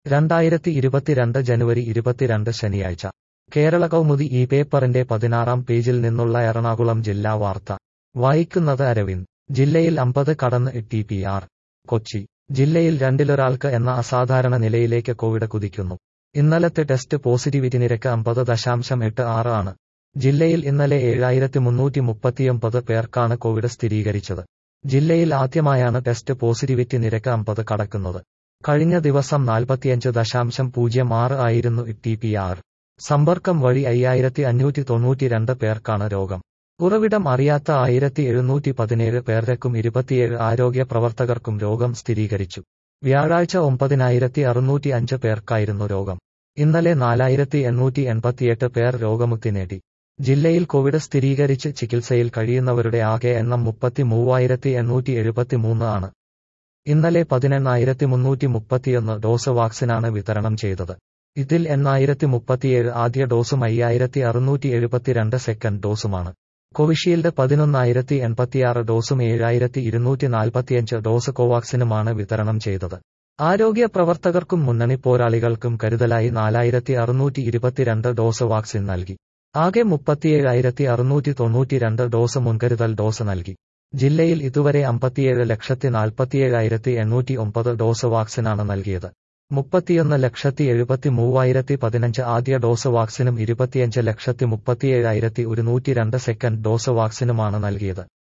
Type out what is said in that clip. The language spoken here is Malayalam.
രണ്ടായിരത്തി ഇരുപത്തിരണ്ട് ജനുവരി ഇരുപത്തിരണ്ട് ശനിയാഴ്ച കേരള കൗമുദി ഈ പേപ്പറിന്റെ പതിനാറാം പേജിൽ നിന്നുള്ള എറണാകുളം ജില്ലാ വാർത്ത വായിക്കുന്നത് അരവിന്ദ് ജില്ലയിൽ അമ്പത് കടന്ന് ടി പി ആർ കൊച്ചി ജില്ലയിൽ രണ്ടിലൊരാൾക്ക് എന്ന അസാധാരണ നിലയിലേക്ക് കോവിഡ് കുതിക്കുന്നു ഇന്നലത്തെ ടെസ്റ്റ് പോസിറ്റിവിറ്റി നിരക്ക് അമ്പത് ദശാംശം എട്ട് ആറ് ആണ് ജില്ലയിൽ ഇന്നലെ ഏഴായിരത്തി മുന്നൂറ്റി മുപ്പത്തിയൊമ്പത് പേർക്കാണ് കോവിഡ് സ്ഥിരീകരിച്ചത് ജില്ലയിൽ ആദ്യമായാണ് ടെസ്റ്റ് പോസിറ്റിവിറ്റി നിരക്ക് അമ്പത് കടക്കുന്നത് കഴിഞ്ഞ ദിവസം നാൽപ്പത്തിയഞ്ച് ദശാംശം പൂജ്യം ആറ് ആയിരുന്നു ടി പി ആർ സമ്പർക്കം വഴി അയ്യായിരത്തി അഞ്ഞൂറ്റി തൊണ്ണൂറ്റിരണ്ട് പേർക്കാണ് രോഗം ഉറവിടം അറിയാത്ത ആയിരത്തി എഴുന്നൂറ്റി പതിനേഴ് പേർക്കും ഇരുപത്തിയേഴ് ആരോഗ്യ പ്രവർത്തകർക്കും രോഗം സ്ഥിരീകരിച്ചു വ്യാഴാഴ്ച ഒമ്പതിനായിരത്തി അറുന്നൂറ്റി അഞ്ച് പേർക്കായിരുന്നു രോഗം ഇന്നലെ നാലായിരത്തി എണ്ണൂറ്റി എൺപത്തിയെട്ട് പേർ രോഗമുക്തി നേടി ജില്ലയിൽ കോവിഡ് സ്ഥിരീകരിച്ച് ചികിത്സയിൽ കഴിയുന്നവരുടെ ആകെ എണ്ണം മുപ്പത്തി മൂവായിരത്തി എണ്ണൂറ്റി എഴുപത്തിമൂന്ന് ആണ് ഇന്നലെ പതിനെണ്ണായിരത്തി മുന്നൂറ്റി മുപ്പത്തിയൊന്ന് ഡോസ് വാക്സിനാണ് വിതരണം ചെയ്തത് ഇതിൽ എണ്ണായിരത്തി മുപ്പത്തിയേഴ് ആദ്യ ഡോസും അയ്യായിരത്തി അറുന്നൂറ്റി എഴുപത്തിരണ്ട് സെക്കൻഡ് ഡോസുമാണ് കോവിഷീൽഡ് പതിനൊന്നായിരത്തി എൺപത്തിയാറ് ഡോസും ഏഴായിരത്തി ഇരുന്നൂറ്റി നാൽപ്പത്തിയഞ്ച് ഡോസ് കോവാക്സിനുമാണ് വിതരണം ചെയ്തത് ആരോഗ്യ പ്രവർത്തകർക്കും മുന്നണി പോരാളികൾക്കും കരുതലായി നാലായിരത്തി അറുന്നൂറ്റി ഇരുപത്തിരണ്ട് ഡോസ് വാക്സിൻ നൽകി ആകെ മുപ്പത്തിയേഴായിരത്തി അറുന്നൂറ്റി തൊണ്ണൂറ്റിരണ്ട് ഡോസ് മുൻകരുതൽ ഡോസ് നൽകി ജില്ലയിൽ ഇതുവരെ അമ്പത്തിയേഴ് ലക്ഷത്തി നാൽപ്പത്തിയേഴായിരത്തി എണ്ണൂറ്റി ഒമ്പത് ഡോസ് വാക്സിനാണ് നൽകിയത് മുപ്പത്തിയൊന്ന് ലക്ഷത്തി എഴുപത്തി മൂവായിരത്തി പതിനഞ്ച് ആദ്യ ഡോസ് വാക്സിനും ഇരുപത്തിയഞ്ച് ലക്ഷത്തി മുപ്പത്തിയേഴായിരത്തി ഒരുന്നൂറ്റി രണ്ട് സെക്കൻഡ് ഡോസ് വാക്സിനുമാണ് നൽകിയത്